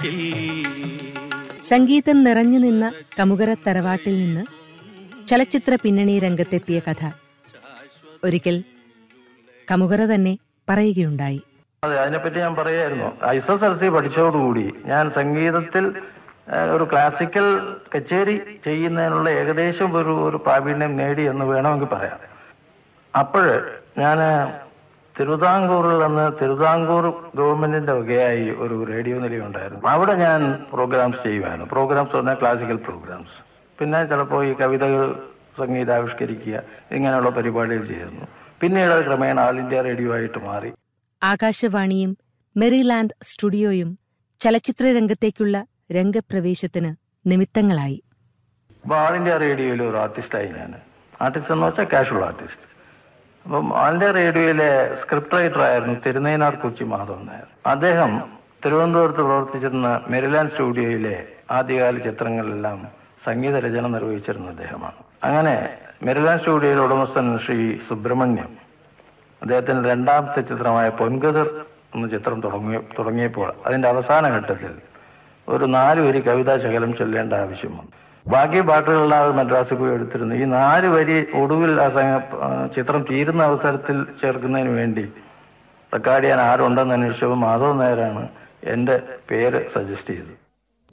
തറവാട്ടിൽ സംഗീതം നിറഞ്ഞു നിന്ന കമുകര തറവാട്ടിൽ നിന്ന് ചലച്ചിത്ര പിന്നണി രംഗത്തെത്തിയ കഥ ഒരിക്കൽ കമുകര തന്നെ പറയുകയുണ്ടായി അതെ അതിനെപ്പറ്റി ഞാൻ പറയായിരുന്നു എസ് എസ് എൽ സി പഠിച്ചതോടുകൂടി ഞാൻ സംഗീതത്തിൽ ആ, ഒരു ക്ലാസിക്കൽ കച്ചേരി ചെയ്യുന്നതിനുള്ള ഏകദേശം ഒരു ഒരു പ്രാവീണ്യം നേടി എന്ന് വേണമെങ്കിൽ പറയാം അപ്പോൾ ഞാൻ തിരുവിതാംകൂറിൽ നിന്ന് തിരുവിതാംകൂർ ഗവൺമെന്റിന്റെ വകയായി ഒരു റേഡിയോ നിലയുണ്ടായിരുന്നു അവിടെ ഞാൻ പ്രോഗ്രാംസ് ചെയ്യുമായിരുന്നു പ്രോഗ്രാംസ് പറഞ്ഞാൽ ക്ലാസിക്കൽ പ്രോഗ്രാംസ് പിന്നെ ചിലപ്പോൾ ഈ കവിതകൾ സംഗീതാവിഷ്കരിക്കുക ഇങ്ങനെയുള്ള പരിപാടികൾ ചെയ്യുന്നു പിന്നീട് അത് ക്രമേണ ആൾ ഇന്ത്യ റേഡിയോ ആയിട്ട് മാറി ആകാശവാണിയും മെറിലാൻഡ് സ്റ്റുഡിയോയും ചലച്ചിത്ര രംഗത്തേക്കുള്ള രംഗപ്രവേശത്തിന് നിമിത്തങ്ങളായി അപ്പൊ ആൾ ഇന്ത്യ റേഡിയോയിൽ ഒരു ആർട്ടിസ്റ്റായി ഞാൻ ആർട്ടിസ്റ്റ് എന്ന് വെച്ചാൽ കാഷ്വൽ ആർട്ടിസ്റ്റ് അപ്പം ആൾ ഇന്ത്യ റേഡിയോയിലെ സ്ക്രിപ്റ്റ് റൈറ്റർ ആയിരുന്നു തിരുനൈനാർ കൊച്ചി മാധവൻ നായർ അദ്ദേഹം തിരുവനന്തപുരത്ത് പ്രവർത്തിച്ചിരുന്ന മെരിലാൻഡ് സ്റ്റുഡിയോയിലെ ആദ്യകാല ചിത്രങ്ങളിലെല്ലാം സംഗീത രചന നിർവഹിച്ചിരുന്ന അദ്ദേഹമാണ് അങ്ങനെ മെരിലാൻഡ് സ്റ്റുഡിയോയിലെ ഉടമസ്ഥൻ ശ്രീ സുബ്രഹ്മണ്യം അദ്ദേഹത്തിന്റെ രണ്ടാമത്തെ ചിത്രമായ പൊൻകതിർ എന്ന ചിത്രം തുടങ്ങിയ തുടങ്ങിയപ്പോൾ അതിന്റെ അവസാന ഘട്ടത്തിൽ ഒരു നാല് വരി കവിതാ ശകലം ചൊല്ലേണ്ട ആവശ്യം വന്നു ബാക്കി പാട്ടുകളെല്ലാം അത് മദ്രാസിൽ പോയി എടുത്തിരുന്നു ഈ നാല് വരി ഒടുവിൽ ആ സംഗ- ആ ചിത്രം തീരുന്ന അവസരത്തിൽ ചേർക്കുന്നതിന് വേണ്ടി റെക്കോർഡ് ചെയ്യാൻ ആരുണ്ടെന്ന് അന്വേഷിച്ചപ്പോൾ മാധവ് നായരാണ് എന്റെ പേര് സജസ്റ്റ് ചെയ്തത്